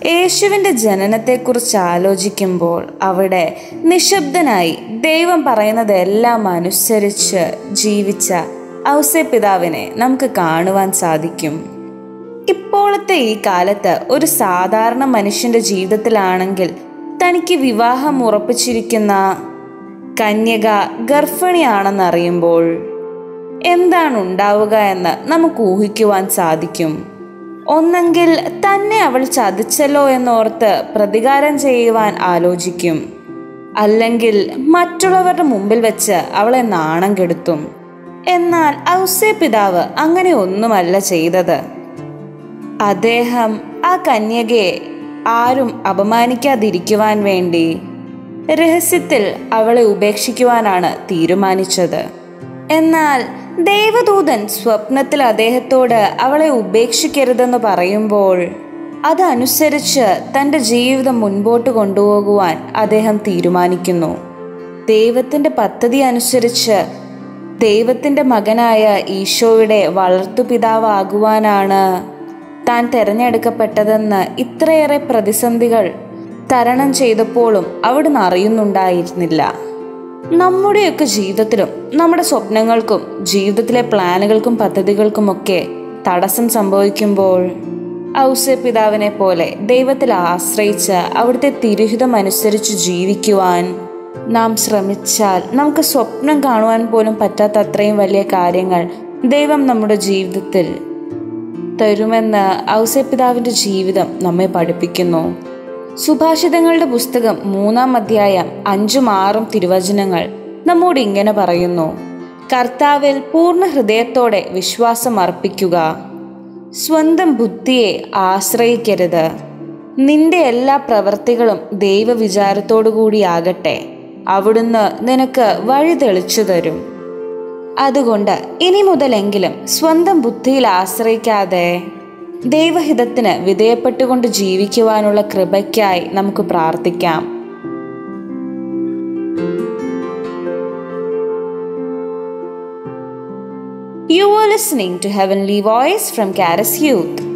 യേശുവിൻ്റെ ജനനത്തെക്കുറിച്ച് ആലോചിക്കുമ്പോൾ അവിടെ നിശബ്ദനായി ദൈവം പറയുന്നതെല്ലാം അനുസരിച്ച് ജീവിച്ച ഔസേ പിതാവിനെ നമുക്ക് കാണുവാൻ സാധിക്കും ഇപ്പോഴത്തെ ഈ കാലത്ത് ഒരു സാധാരണ മനുഷ്യന്റെ ജീവിതത്തിലാണെങ്കിൽ തനിക്ക് വിവാഹം ഉറപ്പിച്ചിരിക്കുന്ന കന്യക ഗർഭിണിയാണെന്നറിയുമ്പോൾ എന്താണ് ഉണ്ടാവുക എന്ന് നമുക്ക് ഊഹിക്കുവാൻ സാധിക്കും ഒന്നെങ്കിൽ തന്നെ അവൾ ചതിച്ചല്ലോ എന്നോർത്ത് പ്രതികാരം ചെയ്യുവാൻ ആലോചിക്കും അല്ലെങ്കിൽ മറ്റുള്ളവരുടെ മുമ്പിൽ വെച്ച് അവളെ നാണം കെടുത്തും എന്നാൽ ഔസേ പിതാവ് അങ്ങനെ ഒന്നുമല്ല ചെയ്തത് അദ്ദേഹം ആ കന്യകയെ ആരും അപമാനിക്കാതിരിക്കുവാൻ വേണ്ടി രഹസ്യത്തിൽ അവളെ ഉപേക്ഷിക്കുവാനാണ് തീരുമാനിച്ചത് എന്നാൽ ദേവദൂതൻ സ്വപ്നത്തിൽ അദ്ദേഹത്തോട് അവളെ ഉപേക്ഷിക്കരുതെന്ന് പറയുമ്പോൾ അതനുസരിച്ച് തൻ്റെ ജീവിതം മുൻപോട്ട് കൊണ്ടുപോകുവാൻ അദ്ദേഹം തീരുമാനിക്കുന്നു ദൈവത്തിൻ്റെ പദ്ധതി അനുസരിച്ച് ദൈവത്തിൻ്റെ മകനായ ഈശോയുടെ വളർത്തുപിതാവാകുവാനാണ് താൻ തിരഞ്ഞെടുക്കപ്പെട്ടതെന്ന് ഇത്രയേറെ പ്രതിസന്ധികൾ തരണം ചെയ്തപ്പോഴും അവിടുന്ന് അറിയുന്നുണ്ടായിരുന്നില്ല നമ്മുടെയൊക്കെ ജീവിതത്തിലും നമ്മുടെ സ്വപ്നങ്ങൾക്കും ജീവിതത്തിലെ പ്ലാനുകൾക്കും പദ്ധതികൾക്കുമൊക്കെ തടസ്സം സംഭവിക്കുമ്പോൾ ഔസേ പിതാവിനെ പോലെ ദൈവത്തിൽ ആശ്രയിച്ച് അവിടുത്തെ തിരുഹിതം അനുസരിച്ച് ജീവിക്കുവാൻ നാം ശ്രമിച്ചാൽ നമുക്ക് സ്വപ്നം കാണുവാൻ പോലും പറ്റാത്ത അത്രയും വലിയ കാര്യങ്ങൾ ദൈവം നമ്മുടെ ജീവിതത്തിൽ തരുമെന്ന് ഔസപിതാവിൻ്റെ ജീവിതം നമ്മെ പഠിപ്പിക്കുന്നു സുഭാഷിതങ്ങളുടെ പുസ്തകം മൂന്നാം അധ്യായം അഞ്ചും ആറും തിരുവചനങ്ങൾ നമ്മോട് ഇങ്ങനെ പറയുന്നു കർത്താവിൽ പൂർണ്ണ ഹൃദയത്തോടെ വിശ്വാസം അർപ്പിക്കുക സ്വന്തം ബുദ്ധിയെ ആശ്രയിക്കരുത് നിന്റെ എല്ലാ പ്രവൃത്തികളും ദൈവവിചാരത്തോടു കൂടിയാകട്ടെ അവിടുന്ന് നിനക്ക് വഴി തെളിച്ചു തരും അതുകൊണ്ട് ഇനി മുതലെങ്കിലും സ്വന്തം ബുദ്ധിയിൽ ആശ്രയിക്കാതെ ദൈവഹിതത്തിന് വിധേയപ്പെട്ടുകൊണ്ട് ജീവിക്കുവാനുള്ള കൃപയ്ക്കായി നമുക്ക് പ്രാർത്ഥിക്കാം You are listening to Heavenly Voice from Caris Youth.